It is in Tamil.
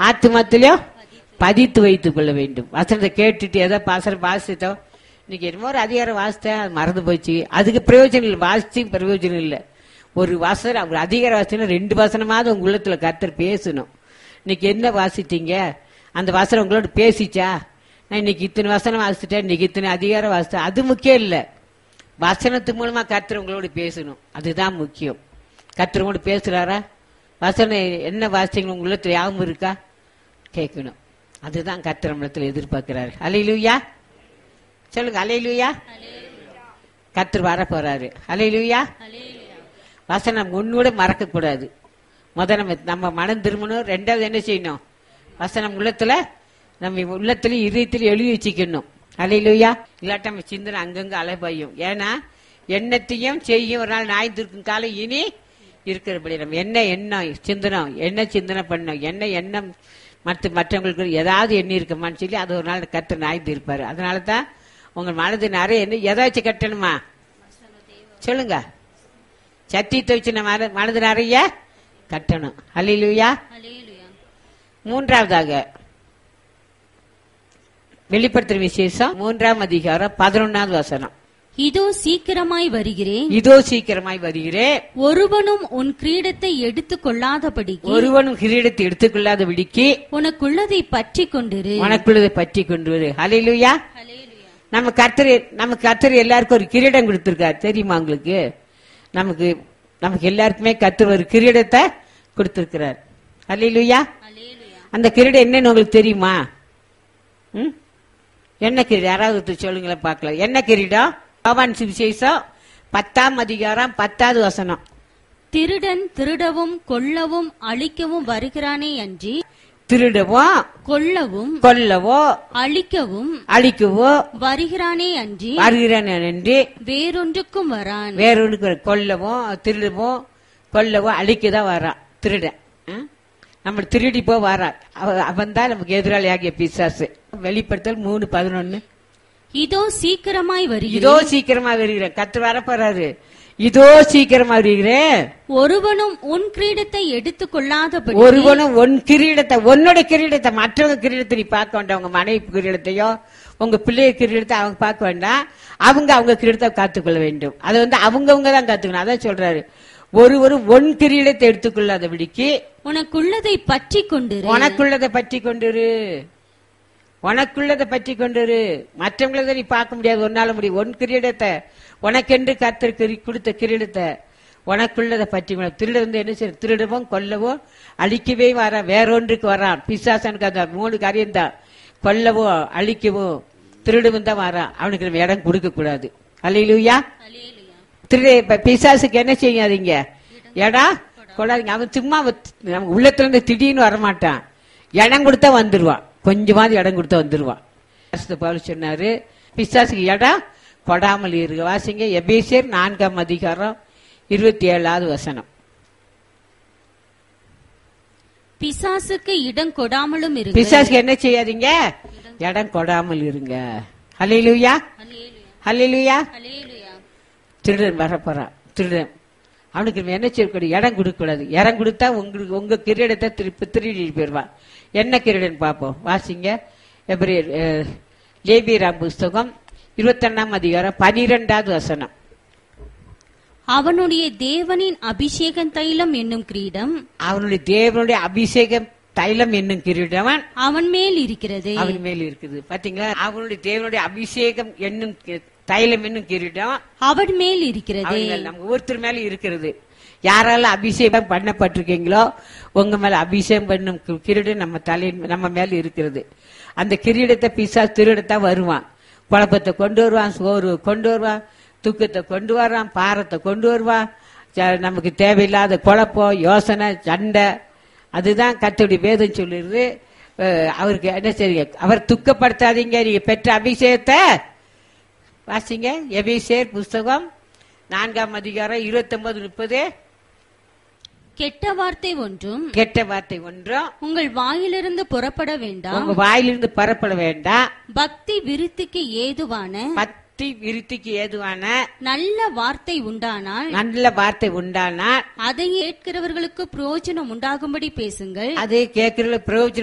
ஆத்துமத்திலையும் பதித்து வைத்துக் கொள்ள வேண்டும் வசனத்தை கேட்டுட்டு ஏதோ பாசனம் வாசித்தோம் இன்னைக்கு என்னமோ ஒரு அதிகாரம் வாசித்தேன் அது மறந்து போச்சு அதுக்கு பிரயோஜனம் இல்லை வாசிச்சு பிரயோஜனம் இல்லை ஒரு வசனம் ஒரு அதிகார வாசனம் ரெண்டு வசனமாவது உங்க உள்ளத்துல கர்த்தர் பேசணும் இன்னைக்கு என்ன வாசித்தீங்க அந்த வசனம் உங்களோட பேசிச்சா நான் இன்னைக்கு இத்தனை வசனம் வாசிச்சிட்டேன் இன்னைக்கு இத்தனை அதிகாரம் வாசித்தேன் அது முக்கியம் இல்லை வசனத்து மூலமா கர்த்தர் உங்களோட பேசணும் அதுதான் முக்கியம் கர்த்தர் உங்களோட பேசுறாரா வசனம் என்ன வாசித்தீங்க உங்க உள்ளத்துல ஞாபகம் இருக்கா கேட்கணும் அதுதான் கர்த்தர் நம்மளத்துல எதிர்பார்க்கிறாரு அலையிலுயா சொல்லுங்க அலையிலுயா கர்த்தர் வர போறாரு அலையிலுயா வசனம் ஒன்னோட மறக்க கூடாது முத நம்ம நம்ம மனம் திரும்பணும் ரெண்டாவது என்ன செய்யணும் வசனம் உள்ளத்துல நம்ம உள்ளத்துல இதயத்துல எழுதி வச்சுக்கணும் அலையிலுயா இல்லாட்ட நம்ம சிந்தனை அங்கங்க அலைபாயும் ஏன்னா எண்ணத்தையும் செய்யும் ஒரு நாள் நாய் இருக்கும் காலம் இனி இருக்கிறபடி நம்ம என்ன எண்ணம் சிந்தனம் என்ன சிந்தனை பண்ணோம் என்ன எண்ணம் மற்ற மற்றவங்களுக்கு ஏதாவது எண்ணி இருக்கமான்னு சொல்லி அது ஒரு நாள் கத்து நாய் இருப்பாரு அதனால தான் உங்க மனது நிறைய என்ன எதை வச்சு கட்டணுமா சொல்லுங்க சத்தியத்தை வச்சு நம்ம மன- மனது நிறைய கட்டணும் அல்லையிலுயா மூன்றாவதாக வெளிப்படுத்துற விசேஷம் மூன்றாம் அதிகாரம் பதினொன்னாவது வசனம் இதோ சீக்கிரமாய் வருகிறேன் இதோ சீக்கிரமாய் வருகிறேன் ஒருவனும் உன் கிரீடத்தை எடுத்துக் கொள்ளாதபடிக்கு ஒருவனும் கிரீடத்தை எடுத்துக்கொள்ளாத விடிக்கு உனக்குள்ளதை பற்றி கொண்டிரு உனக்குள்ளதை பற்றி கொண்டு வரு அலையிலுயா நம்ம கர்த்தர் நம்ம கர்த்தர் எல்லாருக்கும் ஒரு கிரீடம் கொடுத்திருக்காரு தெரியுமா உங்களுக்கு நமக்கு நமக்கு எல்லாருக்குமே கர்த்தர் ஒரு கிரீடத்தை கொடுத்திருக்கிறார் அல்லையிலுயா அந்த கிரீடம் என்னன்னு உங்களுக்கு தெரியுமா ம்? என்ன கிரீடம் யாராவது ஒருத்தர் சொல்லுங்களேன் பார்க்கலாம் என்ன கிரீடம் யோவான் சுவிசேஷம் பத்தாம் அதிகாரம் பத்தாவது வசனம் திருடன் திருடவும் கொல்லவும் அழிக்கவும் வருகிறானே அன்றி திருடவோ கொல்லவும் கொல்லவோ அழிக்கவும் அழிக்கவோ வருகிறானே அன்றி வருகிறேன் என்று வேறொன்றுக்கும் வரான் வேறொன்றுக்கு கொல்லவும் திருடவும் கொல்லவும் அழிக்கதான் வரான் திருடன் ஆ? நம்ம திருடி போ வரான் அவ- அவன் தான் நமக்கு எதிராளி ஆகிய பிசாசு வெளிப்படுத்தல் மூணு பதினொன்னு இதோ சீக்கிரமாய் வருகிறேன் இதோ சீக்கிரமா வருகிறேன் கத்து வர போறாரு இதோ சீக்கிரமா வருகிறேன் ஒருவனும் உன் கிரீடத்தை எடுத்துக் கொள்ளாதபடி ஒருவனும் உன் கிரீடத்தை உன்னோட கிரீடத்தை மற்றவங்க கிரீடத்தை நீ பார்க்க வேண்டாம் உங்க மனைவி கிரீடத்தையோ உங்க பிள்ளை கிரீடத்தை அவங்க பார்க்க வேண்டாம் அவங்க அவங்க கிரீடத்தை காத்துக்கொள்ள வேண்டும் அது வந்து அவங்கவங்க தான் காத்துக்கணும் அதான் சொல்றாரு ஒருவரும் ஒன் கிரீடத்தை எடுத்துக்கொள்ளாதபடிக்கு உனக்குள்ளதை பற்றி கொண்டிரு உனக்குள்ளதை பற்றி கொண்டிரு உனக்குள்ளதை பற்றி கொண்டிரு மற்றவங்களதை நீ பார்க்க முடியாது ஒன்னால முடியும் உன் கிரீடத்தை உனக்கென்று கத்தர் கொடுத்த கிரீடத்தை உனக்குள்ளதை பற்றி கொண்டு- திருடன் வந்து என்ன செய்ய திருடவும் கொல்லவும் அழிக்கவே வர வேறொன்றுக்கு வரான் பிசாசனுக்கு அந்த மூணு காரியம் தான் கொல்லவோ அழிக்கவோ திருடவும் தான் வரான் அவனுக்கு நம்ம இடம் கொடுக்க கூடாது அல்லையிலுயா திருட இப்ப பிசாசுக்கு என்ன செய்யாதீங்க எடா கொடாதீங்க அவன் சும்மா வ- நம்ம உள்ளத்துல இருந்து திடீர்னு வரமாட்டான் இடம் கொடுத்தா வந்துருவான் கொஞ்சமாவது இடம் கொடுத்தா வந்துருவான் பரிசுத்த பவுல் சொன்னாரு பிசாசுக்கு இடம் கொடாமல் இருக்கு வாசிங்க எபேசியர் நான்காம் அதிகாரம் இருபத்தி ஏழாவது வசனம் பிசாசுக்கு இடம் கொடாமலும் இருக்கு பிசாசுக்கு என்ன செய்யாதீங்க இடம் கொடாமல் இருங்க ஹalleluya ஹalleluya திருடன் வரப்போறான் திருடன் அவனுக்கு நம்ம என்ன செய்யக்கூடாது இடம் கொடுக்க கூடாது இடம் கொடுத்தா உங்களுக்கு உங்க கிரீடத்தை திருப்பி திருடி போயிடுவான் என்ன கிரீடன் பார்ப்போம் வாசிங்க எப்படி லேபிராம் புஸ்தகம் இருபத்தொன்னாம் அதிகாரம் பனிரெண்டாவது வசனம் அவனுடைய தேவனின் அபிஷேகம் தைலம் என்னும் கிரீடம் அவனுடைய தேவனுடைய அபிஷேகம் தைலம் என்னும் கிரீடவன் அவன் மேல் இருக்கிறது அவன் மேல் இருக்குது பாத்தீங்களா அவனுடைய தேவனுடைய அபிஷேகம் என்னும் கி- தைலம் என்னும் கிரீடம் அவன் மேல் இருக்கிறது அவங்க நம்ம ஒருத்தர் மேல இருக்கிறது யாரால அபிஷேகம் பண்ணப்பட்டிருக்கீங்களோ உங்க மேல அபிஷேகம் பண்ணும் கி- கிரீடம் நம்ம தலை நம்ம மேல இருக்கிறது அந்த கிரீடத்தை பிசா திருடத்தா வருவான் குழப்பத்தை கொண்டு வருவான் சோறு கொண்டு வருவான் தூக்கத்தை கொண்டு வர்றான் பாரத்தை கொண்டு வருவான் ச- நமக்கு தேவையில்லாத குழப்பம் யோசனை சண்டை அதுதான் கத்துடைய வேதம் சொல்லிடுது அஹ் அவருக்கு என்ன செய்யுங்க அவர் துக்கப்படுத்தாதீங்க நீங்க பெற்ற அபிஷேகத்தை வாசிங்க எபிசேர் புஸ்தகம் நான்காம் அதிகாரம் இருபத்தொன்பது முப்பது கெட்ட வார்த்தை ஒன்றும் கெட்ட வார்த்தை ஒன்றும் உங்கள் வாயிலிருந்து புறப்பட வேண்டாம் உங்க வாயிலிருந்து பரப்பட வேண்டாம் பக்தி விருத்திக்கு ஏதுவான பத்தி விருத்திக்கு ஏதுவான நல்ல வார்த்தை உண்டானால் நல்ல வார்த்தை உண்டானால் அதை கேட்கிறவர்களுக்கு பிரயோஜனம் உண்டாகும்படி பேசுங்கள் அது கேட்கறதுல பிரயோஜனம்